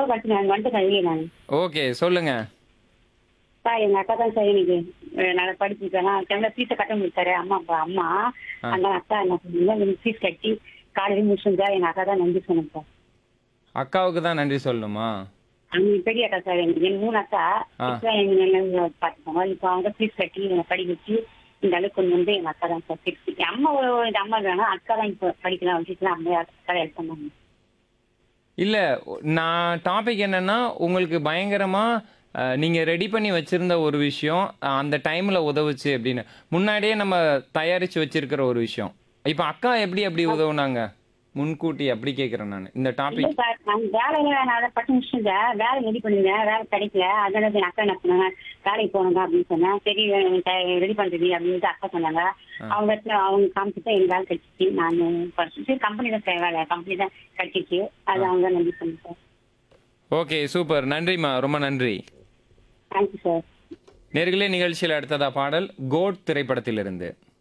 அப்பா படிச்சு நான் வந்துட்டேன் வெளியே நான் ஓகே சொல்லுங்க சார் எங்க அக்கா தான் சார் எனக்கு அஹ், நல்லா படிச்சுட்டேன் கிளம்ப ஃபீஸை கட்ட முடிச்சாரு அம்மா அப்பா அம்மா அந்த அக்கா என்ன சொன்னீங்க ஃபீஸ் கட்டி காலையில முடிச்சுருந்தா எங்க அக்கா தான் நன்றி சொன்னேன் சார் அக்காவுக்கு தான் நன்றி சொல்லணுமா அவங்க பெரிய அக்கா சார் எனக்கு என் மூணு அக்கா ஆ. இப்ப எங்க நல்லா பார்த்துக்கோங்க இப்போ அவங்க ஃபீஸ் கட்டி என்னை படிக்க வச்சு இந்த அளவுக்கு கொண்டு வந்து எங்க அக்கா தான் சார் ஃபிக்ஸ் என் அம்மா ஒரு இந்த அம்மா வேணும் அக்கா தான் இப்போ படிக்கலாம் வச்சுக்கலாம் அம்மா அக்கா ஹெல்ப் பண்ணாங்க இல்ல நான் டாபிக் என்னன்னா உங்களுக்கு பயங்கரமா அஹ், நீங்க ரெடி பண்ணி வச்சிருந்த ஒரு விஷயம் அஹ், அந்த டைம்ல உதவுச்சு அப்படின்னு முன்னாடியே நம்ம தயாரிச்சு வச்சிருக்கிற ஒரு விஷயம் இப்ப அக்கா எப்படி அப்படி உதவுனாங்க முன்கூட்டி அப்படி கேக்குறேன் நான் இந்த இல்ல டாபிக் சார் நான் வேலையில நான் அதை பத்து முடிச்சிருந்தேன் வேலை ரெடி பண்ணிருந்தேன் வேலை கிடைக்கல அதனால என் அக்கா என்ன சொன்னாங்க வேலைக்கு போனங்க அப்படின்னு சொன்னேன் சரி ரெடி பண்றது அப்படின்னு அக்கா சொன்னாங்க அவங்க இடத்துல அவங்க காமிச்சிட்டு என் வேலை கிடைச்சிச்சு நான் படிச்சு சரி கம்பெனி தான் சார் வேலை கம்பெனி தான் கிடைச்சிச்சு அது அவங்க தான் நன்றி சொன்னேன் சார் ஓகே சூப்பர் நன்றிம்மா ரொம்ப நன்றி தேங்க்யூ சார் நேர்களே நிகழ்ச்சியில் அடுத்ததா பாடல் கோட் திரைப்படத்திலிருந்து